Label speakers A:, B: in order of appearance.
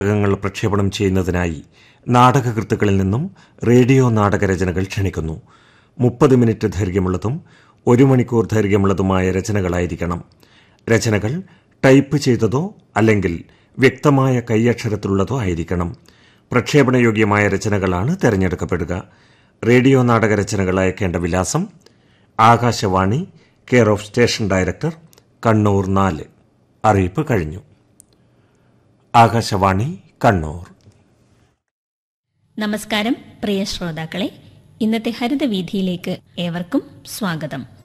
A: നാടകങ്ങൾ പ്രക്ഷേപണം ചെയ്യുന്നതിനായി നാടകകൃത്തുക്കളിൽ നിന്നും റേഡിയോ നാടകരചനകൾ ക്ഷണിക്കുന്നു മുപ്പത് മിനിറ്റ് ദൈർഘ്യമുള്ളതും ഒരു മണിക്കൂർ ദൈർഘ്യമുള്ളതുമായ രചനകളായിരിക്കണം രചനകൾ ടൈപ്പ് ചെയ്തതോ അല്ലെങ്കിൽ വ്യക്തമായ കൈയക്ഷരത്തിലുള്ളതോ ആയിരിക്കണം പ്രക്ഷേപണയോഗ്യമായ രചനകളാണ് തിരഞ്ഞെടുക്കപ്പെടുക റേഡിയോ നാടക രചനകൾ അയക്കേണ്ട വിലാസം Akashvani care of station director Kannur നാല് അറിയിപ്പ് കഴിഞ്ഞു ആകാശവാണി കണ്ണൂർ
B: നമസ്കാരം പ്രിയ ശ്രോതാക്കളെ ഇന്നത്തെ ഹരിതവീഥിയിലേക്ക് ഏവർക്കും സ്വാഗതം